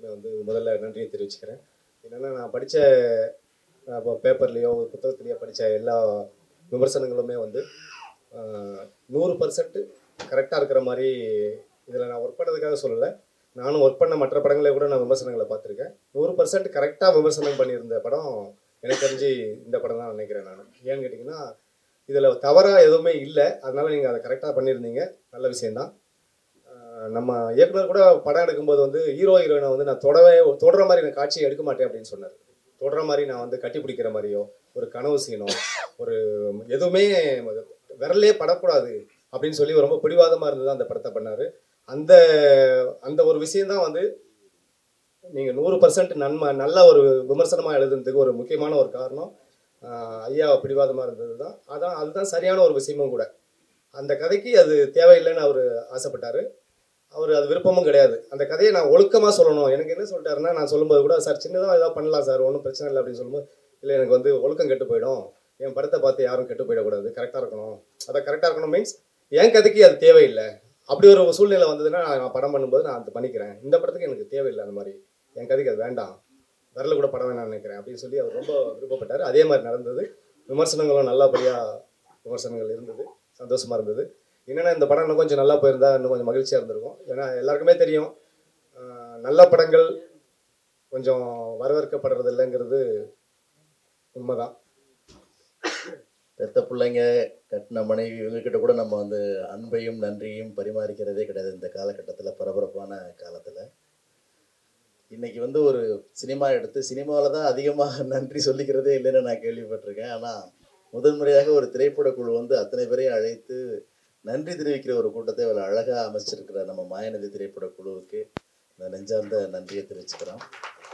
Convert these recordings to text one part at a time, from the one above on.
வந்து முதல்ல நன்றியை தெரிவிச்சுக்கிறேன் என்னென்னா நான் படித்த இப்போ பேப்பர்லேயோ புத்தகத்துலேயோ படித்த எல்லா விமர்சனங்களுமே வந்து ஆஹ், நூறு பர்சன்ட் கரெக்டாக இருக்கிற மாதிரி இதில் நான் ஒர்க் பண்ணதுக்காக சொல்லலை நானும் ஒர்க் பண்ண மற்ற படங்களை கூட நான் விமர்சனங்களை பார்த்துருக்கேன் நூறு பர்சன்ட் கரெக்டாக விமர்சனம் பண்ணியிருந்த படம் எனக்கு தெரிஞ்சு இந்த படம் தான் நினைக்கிறேன் நான் ஏன்னு கேட்டிங்கன்னா இதில் தவறாக எதுவுமே இல்லை அதனால் நீங்கள் அதை கரெக்டாக பண்ணியிருந்தீங்க நல்ல விஷயந்தான் ஆஹ் நம்ம இயக்குனர் கூட படம் எடுக்கும்போது வந்து ஹீரோ ஹீரோயினை வந்து நான் தொடவே தொடர மாதிரி நான் காட்சியை எடுக்க மாட்டேன் அப்படின்னு சொன்னார் தொடர மாதிரி நான் வந்து கட்டி பிடிக்கிற மாதிரியோ ஒரு கனவு சீனோ ஒரு எதுவுமே விரலே படக்கூடாது அப்படின்னு சொல்லி ரொம்ப பிடிவாதமாக இருந்தது அந்த படத்தை பண்ணார் அந்த அந்த ஒரு விஷயம்தான் வந்து நீங்கள் நூறு பர்சன்ட் நன்மை நல்ல ஒரு விமர்சனமாக எழுதுனதுக்கு ஒரு முக்கியமான ஒரு காரணம் ஆஹ் ஐயா பிடிவாதமாக இருந்தது தான் அதான் அதுதான் சரியான ஒரு விஷயமும் கூட அந்த கதைக்கு அது தேவையில்லைன்னு அவர் ஆசைப்பட்டார் அவர் அது விருப்பமும் கிடையாது அந்த கதையை நான் ஒழுக்கமாக சொல்லணும் எனக்கு என்ன சொல்லிட்டாருன்னா நான் சொல்லும்போது கூட சார் சின்னதாக ஏதாவது பண்ணலாம் சார் ஒன்றும் பிரச்சனை இல்லை அப்படின்னு சொல்லும்போது இல்லை எனக்கு வந்து ஒழுக்கம் கெட்டு போயிடும் என் படத்தை பார்த்து யாரும் கெட்டு போயிடக்கூடாது கரெக்டாக இருக்கணும் அதை கரெக்டாக இருக்கணும் மீன்ஸ் என் கதைக்கு அது தேவையில்லை அப்படி ஒரு சூழ்நிலை வந்ததுன்னா நான் படம் பண்ணும்போது நான் அது பண்ணிக்கிறேன் இந்த படத்துக்கு எனக்கு தேவையில்லை அந்த மாதிரி என் கதைக்கு அது வேண்டாம் வரல கூட படம் வேணாம்னு நினைக்கிறேன் அப்படின்னு சொல்லி அவர் ரொம்ப விருப்பப்பட்டார் அதே மாதிரி நடந்தது விமர்சனங்களும் நல்லபடியாக விமர்சனங்கள் இருந்தது சந்தோஷமாக இருந்தது என்னென்னா இந்த படம் இன்னும் கொஞ்சம் நல்லா போயிருந்தா இன்னும் கொஞ்சம் மகிழ்ச்சியாக இருந்திருக்கும் ஏன்னா எல்லாருக்குமே தெரியும் ஆஹ் நல்ல படங்கள் கொஞ்சம் வரவேற்கப்படுறது இல்லைங்கிறது உண்மைதான் பெத்த பிள்ளைங்க கட்டின மனைவி இவங்ககிட்ட கூட நம்ம வந்து அன்பையும் நன்றியும் பரிமாறிக்கிறதே கிடையாது இந்த காலகட்டத்தில் பரபரப்பான காலத்தில் இன்னைக்கு வந்து ஒரு சினிமா எடுத்து சினிமாவில் தான் அதிகமாக நன்றி சொல்லிக்கிறதே இல்லைன்னு நான் கேள்விப்பட்டிருக்கேன் ஆனால் முதல் முறையாக ஒரு திரைப்பட குழு வந்து அத்தனை பேரையும் அழைத்து நன்றி தெரிவிக்கிற ஒரு கூட்டத்தை இவ்வளோ அழகாக அமைச்சிருக்கிற நம்ம மாயநதி திரைப்பட குழுவுக்கு இந்த நெஞ்சார்ந்த நன்றியை தெரிவிச்சுக்கிறோம்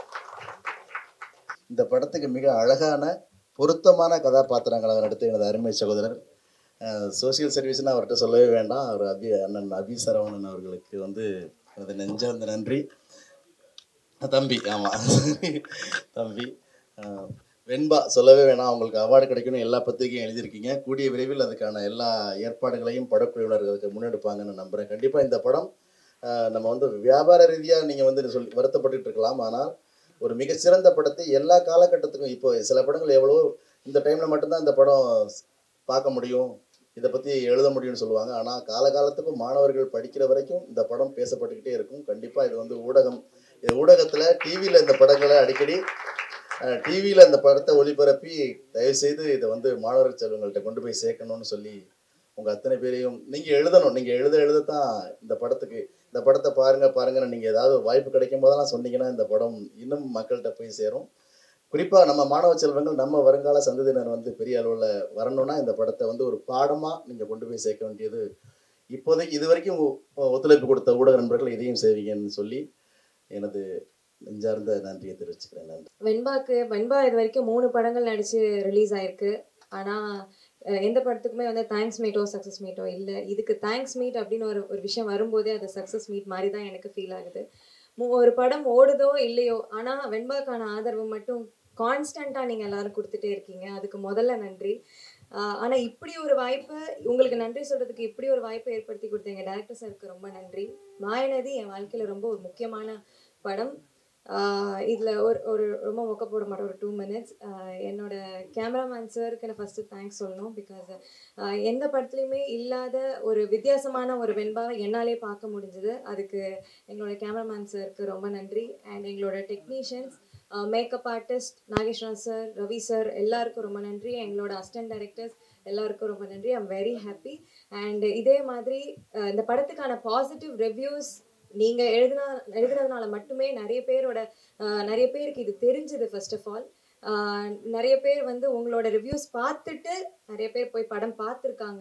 இந்த படத்துக்கு மிக அழகான பொருத்தமான கதாபாத்திரங்களை நடித்த எனது அருமை சகோதரர் சோசியல் சர்வீஸ்னு அவர்கிட்ட சொல்லவே வேண்டாம் அவர் அபி அண்ணன் அபி சரவணன் அவர்களுக்கு வந்து எனது நெஞ்சார்ந்த நன்றி அஹ் தம்பி ஆமாம் தம்பி அஹ் வெண்பா சொல்லவே வேணாம் அவங்களுக்கு அவார்டு கிடைக்கணும் எல்லா பத்திரிகையும் எழுதியிருக்கீங்க கூடிய விரைவில் அதுக்கான எல்லா ஏற்பாடுகளையும் படக்குழுவினர் அதுக்கு முன்னெடுப்பாங்கன்னு நம்புகிறேன் கண்டிப்பாக இந்த படம் அஹ் நம்ம வந்து வியாபார ரீதியாக நீங்கள் வந்து சொல்லி வருத்தப்பட்டுட்டு இருக்கலாம் ஆனால் ஒரு மிகச்சிறந்த படத்தை எல்லா காலகட்டத்துக்கும் இப்போ சில படங்கள் எவ்வளோ இந்த டைமில் மட்டும்தான் இந்த படம் பார்க்க முடியும் இதை பற்றி எழுத முடியும்னு சொல்லுவாங்க ஆனால் காலகாலத்துக்கும் மாணவர்கள் படிக்கிற வரைக்கும் இந்த படம் பேசப்பட்டுக்கிட்டே இருக்கும் கண்டிப்பாக இது வந்து ஊடகம் இது ஊடகத்தில் டிவியில் இந்த படங்களை அடிக்கடி டிவியில் இந்த படத்தை ஒளிபரப்பி தயவுசெய்து இதை வந்து மாணவர் செல்வங்கள்ட்ட கொண்டு போய் சேர்க்கணும்னு சொல்லி உங்கள் அத்தனை பேரையும் நீங்கள் எழுதணும் நீங்கள் எழுத எழுதத்தான் இந்த படத்துக்கு இந்த படத்தை பாருங்கள் பாருங்கன்னு நீங்கள் ஏதாவது வாய்ப்பு கிடைக்கும் போதெல்லாம் சொன்னீங்கன்னா இந்த படம் இன்னும் மக்கள்கிட்ட போய் சேரும் குறிப்பாக நம்ம மாணவ செல்வங்கள் நம்ம வருங்கால சந்ததியினர் வந்து பெரிய அளவில் வரணும்னா இந்த படத்தை வந்து ஒரு பாடமாக நீங்கள் கொண்டு போய் சேர்க்க வேண்டியது இப்போதைக்கு இது வரைக்கும் ஒ- ஒத்துழைப்பு கொடுத்த ஊடக நண்பர்கள் இதையும் செய்வீங்கன்னு சொல்லி எனது நெஞ்சார்ந்த நன்றியை தெரிவிச்சுக்கிறேன் நன்றி வெண்பாக்கு வெண்பா இது வரைக்கும் மூணு படங்கள் நடிச்சு ரிலீஸ் ஆயிருக்கு ஆனால் எந்த படத்துக்குமே வந்து தேங்க்ஸ் மீட்டோ சக்ஸஸ் மீட்டோ இல்லை இதுக்கு தேங்க்ஸ் மீட் அப்படின்னு ஒரு ஒரு விஷயம் வரும்போதே அது சக்ஸஸ் மீட் மாதிரி தான் எனக்கு ஃபீல் ஆகுது மு- ஒரு படம் ஓடுதோ இல்லையோ ஆனால் வெண்பாக்கான ஆதரவு மட்டும் கான்ஸ்டண்ட்டாக நீங்கள் எல்லாரும் கொடுத்துட்டே இருக்கீங்க அதுக்கு முதல்ல நன்றி ஆனால் இப்படி ஒரு வாய்ப்பு உங்களுக்கு நன்றி சொல்கிறதுக்கு இப்படி ஒரு வாய்ப்பை ஏற்படுத்தி கொடுத்தீங்க டேரக்டர் சாருக்கு ரொம்ப நன்றி மாயநதி என் வாழ்க்கையில் ரொம்ப ஒரு முக்கியமான படம் இதில் ஒரு ஒரு ரொம்ப மொக்க போட மாட்டேன் ஒரு டூ மினிட்ஸ் என்னோட கேமராமேன் சாருக்கு நான் ஃபஸ்ட்டு தேங்க்ஸ் சொல்லணும் பிகாஸ் எந்த படத்துலையுமே இல்லாத ஒரு வித்தியாசமான ஒரு வெண்பாவை என்னாலே பார்க்க முடிஞ்சது அதுக்கு எங்களோட கேமராமேன் சாருக்கு ரொம்ப நன்றி அண்ட் எங்களோட technicians makeup artist Nageswaran sir Ravi sir எல்லாருக்கும் ரொம்ப நன்றி எங்களோட அசிஸ்டன்ட் டைரக்டர்ஸ் எல்லாருக்கும் ரொம்ப நன்றி ஐம் வெரி ஹாப்பி அண்ட் இதே மாதிரி அஹ், இந்த படத்துக்கான பாசிட்டிவ் ரிவ்யூஸ் நீங்க எழுதினா எழுதுனதுனால மட்டுமே நிறைய பேரோட அஹ், நிறைய பேருக்கு இது தெரிஞ்சது ஃபர்ஸ்ட் ஆஃப் ஆல் நிறைய பேர் வந்து உங்களோட ரிவ்யூஸ் பார்த்துட்டு நிறைய பேர் போய் படம் பார்த்துருக்காங்க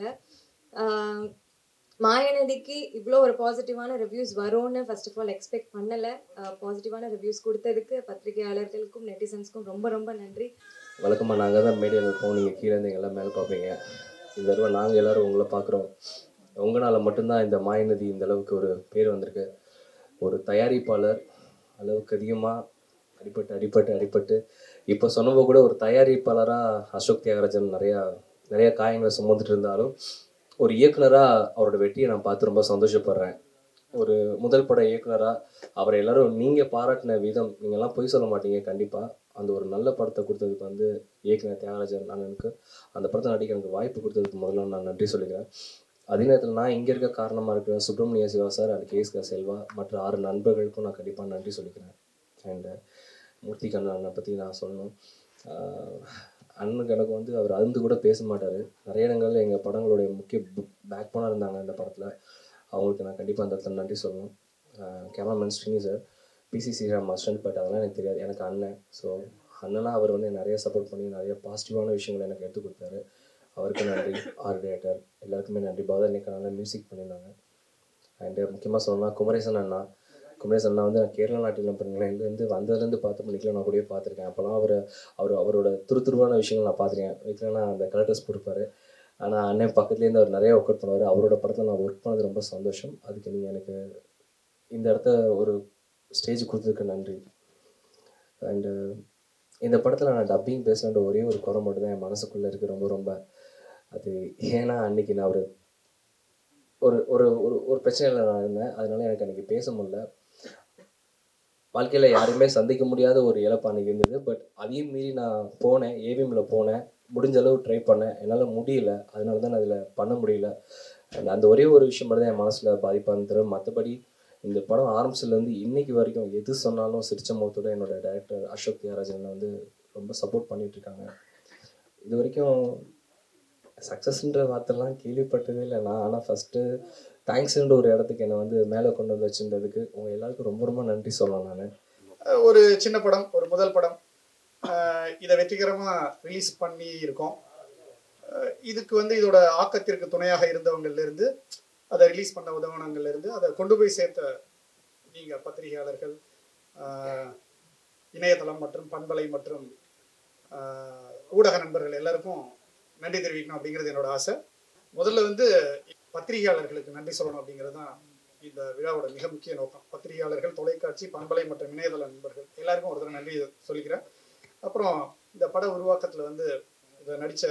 மாயநதிக்கு இவ்வளோ ஒரு பாசிட்டிவான ரிவ்யூஸ் வரும்னு ஃபர்ஸ்ட் ஆஃப் ஆல் எக்ஸ்பெக்ட் பண்ணலை பாசிட்டிவான ரிவ்யூஸ் கொடுத்ததுக்கு பத்திரிகையாளர்களுக்கும் நெட்டிசன்ஸ்க்கும் ரொம்ப ரொம்ப நன்றி வழக்கமாக நாங்கள் தான் மீடியாவில் இருப்போம் நீங்கள் கீழே இருந்து எல்லாம் மேலே பார்ப்பீங்க இந்த தடவை நாங்கள் எல்லாரும் உங்களை பார்க்குறோம் உங்களால் மட்டும்தான் இந்த மாயநதி இந்த அளவுக்கு ஒரு பேர் வந்திருக்கு ஒரு தயாரிப்பாளர் அளவுக்கு அதிகமாக அடிபட்டு அடிபட்டு அடிபட்டு இப்போ சொன்னப்போ கூட ஒரு தயாரிப்பாளராக அசோக் தியாகராஜன் நிறையா நிறைய காயங்களை சுமந்துட்டு இருந்தாலும் ஒரு இயக்குனராக அவரோட வெற்றியை நான் பார்த்து ரொம்ப சந்தோஷப்படுறேன் ஒரு முதல் பட இயக்குனராக அவரை எல்லாரும் நீங்கள் பாராட்டின விதம் நீங்கள்லாம் பொய் சொல்ல மாட்டீங்க கண்டிப்பாக அந்த ஒரு நல்ல படத்தை கொடுத்ததுக்கு வந்து இயக்குனர் தியாகராஜன் அண்ணனுக்கு அந்த படத்தை நடிக்க எனக்கு வாய்ப்பு கொடுத்ததுக்கு முதல்ல நான் நன்றி சொல்லிக்கிறேன் அதே நேரத்தில் நான் இங்கே இருக்க காரணமாக இருக்கிற சுப்பிரமணிய சிவா சார் அண்ட் கேஎஸ்கா செல்வா மற்ற ஆறு நண்பர்களுக்கும் நான் கண்டிப்பாக நன்றி சொல்லிக்கிறேன் அண்டு மூர்த்தி கண்ணன் அண்ணனை பற்றி நான் சொல்லணும் ஆஹ் அண்ணனுக்கு எனக்கு வந்து அவர் அருந்து கூட பேச மாட்டார் நிறைய இடங்கள்ல எங்கள் படங்களுடைய முக்கிய பேக் போனாக இருந்தாங்க இந்த படத்தில் அவங்களுக்கு நான் கண்டிப்பாக அந்த இடத்துல நன்றி சொல்லணும் cameraman Srini sir PC Sreeram master but அதெல்லாம் எனக்கு தெரியாது எனக்கு அண்ணன் ஸோ அண்ணனா அவர் வந்து எனக்கு நிறைய சப்போர்ட் பண்ணி நிறைய பாசிட்டிவான விஷயங்களை எனக்கு எடுத்து கொடுத்தாரு அவருக்கு நன்றி ஆர்ட் டேரக்டர் எல்லாருக்குமே நன்றி பாதர் இன்னைக்கு நல்லா மியூசிக் பண்ணியிருந்தாங்க அண்டு முக்கியமாக சொல்லணும்னா குமரேசன் அண்ணா குமரேசன் அண்ணா வந்து நான் கேரளா நாட்டில் பண்ணலேருந்து வந்ததுலேருந்து பார்த்து நிக்கல நான் கூடயே பார்த்துருக்கேன் அப்போலாம் அவர் அவர் அவரோட துரு துருவான விஷயங்கள் நான் பார்த்துருக்கேன் விக்கலனா அந்த கலர்டர்ஸ் போட்டிருப்பாரு ஆனால் அண்ணன் பக்கத்துலேருந்து அவர் நிறைய ஒர்க் அவுட் பண்ணுவார் அவரோட படத்தில் நான் ஒர்க் பண்ணது ரொம்ப சந்தோஷம் அதுக்கு நீங்கள் எனக்கு இந்த இடத்த ஒரு ஸ்டேஜ் கொடுத்ததுக்கு நன்றி அண்டு இந்த படத்தில் நான் டப்பிங் பேசலான்ற ஒரே ஒரு குறை மட்டும் தான் என் மனசுக்குள்ளே இருக்குது ரொம்ப ரொம்ப அது ஏன்னா அன்னைக்கு நான் ஒரு ஒரு ஒரு ஒரு ஒரு பிரச்சனையில் நான் இருந்தேன் அதனால எனக்கு அன்றைக்கி பேச முடியல வாழ்க்கையில் யாருமே சந்திக்க முடியாத ஒரு இழப்பு அன்றைக்கி இருந்தது பட் அதையும் மீறி நான் போனேன் ஏவிஎம்மில் போனேன் முடிஞ்ச அளவு ட்ரை பண்ணேன் என்னால் முடியல அதனால தான் நான் அதில் பண்ண முடியல And அந்த ஒரே ஒரு விஷயம் மட்டும் தான் என் மனசில் பாதிப்பாக இருந்தது மற்றபடி இந்த படம் ஆரம்பிச்சதுலேருந்து இன்னைக்கு வரைக்கும் எது சொன்னாலும் சிரிச்ச முகத்தோட என்னோட டைரக்டர் அசோக் தியாகராஜன் வந்து ரொம்ப சப்போர்ட் பண்ணிட்டு இருக்காங்க இது வரைக்கும் சக்ஸஸ்ன்ற வார்த்தைலாம் கேள்விப்பட்டதே இல்லை நான் ஆனால் ஃபஸ்ட்டு தேங்க்ஸ்ன்ற ஒரு இடத்துக்கு என்னை வந்து மேலே கொண்டு வந்து வச்சுருந்ததுக்கு உங்கள் எல்லாருக்கும் ரொம்ப ரொம்ப நன்றி சொல்லலாம் நான் அஹ் ஒரு சின்ன படம் ஒரு முதல் படம் அஹ் இதை வெற்றிகரமாக ரிலீஸ் பண்ணி இருக்கோம் அஹ் இதுக்கு வந்து இதோட ஆக்கத்திற்கு துணையாக இருந்தவங்கள்ல இருந்து அதை ரிலீஸ் பண்ண உதவனங்கள்ல இருந்து அதை கொண்டு போய் சேர்த்த நீங்கள் பத்திரிகையாளர்கள் அஹ் இணையதளம் மற்றும் பண்பலை மற்றும் அஹ் ஊடக நண்பர்கள் எல்லாருக்கும் நன்றி தெரிவிக்கணும் அப்படிங்கிறது என்னோட ஆசை முதல்ல வந்து பத்திரிகையாளர்களுக்கு நன்றி சொல்லணும் அப்படிங்கிறது தான் இந்த விழாவோட மிக முக்கிய நோக்கம் பத்திரிகையாளர்கள் தொலைக்காட்சி பண்பலை மற்றும் இணையதள நண்பர்கள் எல்லாருக்கும் ஒரு தடவை நன்றி சொல்லிக்கிறேன் அப்புறம் இந்த பட உருவாக்கத்தில் வந்து இதை நடித்த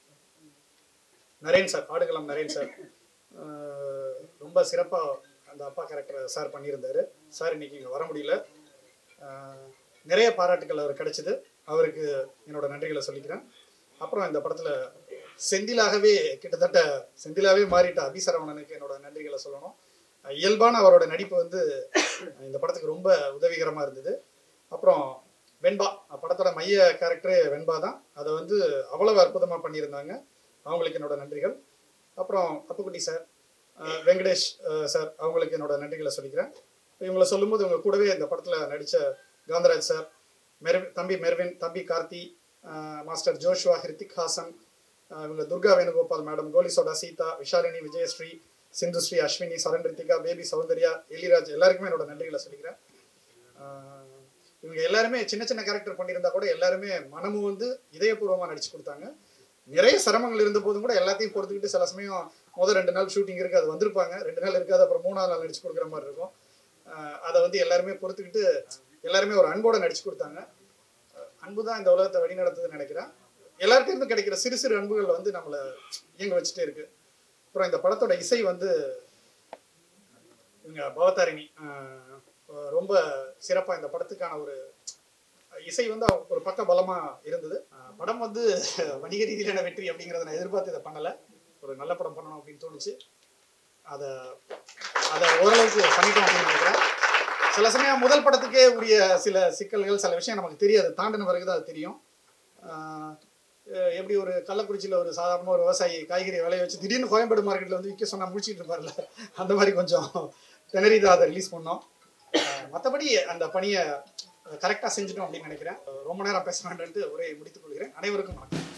நரேன் சார் ஆடுகளம் நரேன் சார் அஹ் ரொம்ப சிறப்பாக அந்த அப்பா கேரக்டரை சார் பண்ணியிருந்தாரு சார் இன்னைக்கு இங்கே வர முடியல அஹ் நிறைய பாராட்டுகள் அவர் கிடைச்சது அவருக்கு என்னோட நன்றிகளை சொல்லிக்கிறேன் அப்புறம் இந்த படத்தில் செந்திலாகவே கிட்டத்தட்ட செந்திலாகவே மாறிட்ட அபிசரவணனுக்கு என்னோட நன்றிகளை சொல்லணும் அஹ் இயல்பான அவரோட நடிப்பு வந்து இந்த படத்துக்கு ரொம்ப உதவிகரமாக இருந்தது அப்புறம் வெண்பா படத்தோட மைய கேரக்டரே வெண்பா தான் அதை வந்து அவ்வளவு அற்புதமாக பண்ணியிருந்தாங்க அவங்களுக்கு என்னோட நன்றிகள் அப்புறம் அப்புக்குட்டி சார் அஹ் வெங்கடேஷ் அஹ் சார் அவங்களுக்கு என்னோட நன்றிகளை சொல்லிக்கிறேன் இவங்களை சொல்லும்போது இவங்க கூடவே இந்த படத்தில் நடித்த காந்தராஜ் சார் மெர் தம்பி மெர்வின் தம்பி கார்த்தி அஹ் மாஸ்டர் ஜோஷ்வா ஹிருத்திக் ஹாசன் அஹ் இவங்க Durga Venugopal madam Goli soda Seetha Vishalini Vijayasri Sindhusri Ashwini Charan Rithika baby Soundarya Eliraj எல்லாருக்குமே என்னோட நன்றிகளை சொல்லிக்கிறேன் அஹ் இவங்க எல்லாருமே சின்ன சின்ன கேரக்டர் பண்ணியிருந்தா கூட எல்லாருமே மனமும் வந்து இதயபூர்வமாக நடிச்சு கொடுத்தாங்க நிறைய சிரமங்கள் இருந்த போதும் கூட எல்லாத்தையும் பொறுத்துக்கிட்டு சில சமயம் முதல் ரெண்டு நாள் ஷூட்டிங் இருக்கு அது வந்திருப்பாங்க ரெண்டு நாள் இருக்காது அப்புறம் மூணாவது நாள் நடிச்சு கொடுக்குற மாதிரி இருக்கும் அஹ் அதை வந்து எல்லாருமே பொறுத்துக்கிட்டு எல்லாருமே ஒரு அன்போட நடிச்சு கொடுத்தாங்க அஹ் அன்பு தான் இந்த உலகத்தை வழிநடத்துதுன்னு நினைக்கிறேன் எல்லார்கிட்ட இருந்து கிடைக்கிற சிறு சிறு அன்புகள் வந்து நம்மளை இயங்க வச்சுட்டே இருக்கு அப்புறம் இந்த படத்தோட இசை வந்து இவங்க பவதாரிணி அஹ் ரொம்ப சிறப்பாக இந்த படத்துக்கான ஒரு இசை வந்து அவங்க ஒரு பக்க பலமா இருந்தது அஹ் படம் வந்து வணிக ரீதியிலான வெற்றி அப்படிங்கிறத நான் எதிர்பார்த்து இதை பண்ணலை ஒரு நல்ல படம் பண்ணணும் அப்படின்னு தோணுச்சு அதை அதை ஓரளவுக்கு பண்ணிட்டோம் அப்படின்னு நினைக்கிறேன் சில சமயம் முதல் படத்துக்கே உரிய சில சிக்கல்கள் சில விஷயம் நமக்கு தெரியாது தாண்டின பிறகு தான் அது தெரியும் ஆஹ் அஹ் எப்படி ஒரு கள்ளக்குறிச்சியில் ஒரு சாதாரண ஒரு விவசாயி காய்கறி விளைய வச்சு திடீர்னு கோயம்பேடு மார்க்கெட்டில் வந்து விற்க சொன்னால் முடிச்சிட்டு இருப்பார்ல அந்த மாதிரி கொஞ்சம் திணறி தான் அதை ரிலீஸ் பண்ணோம் மற்றபடி அந்த பணியை கரெக்டாக செஞ்சுட்டோம் அப்படின்னு நினைக்கிறேன் ரொம்ப நேரம் பேச வேண்டாம்ட்டு உரையை முடித்துக் கொள்கிறேன் அனைவருக்கும் வணக்கம்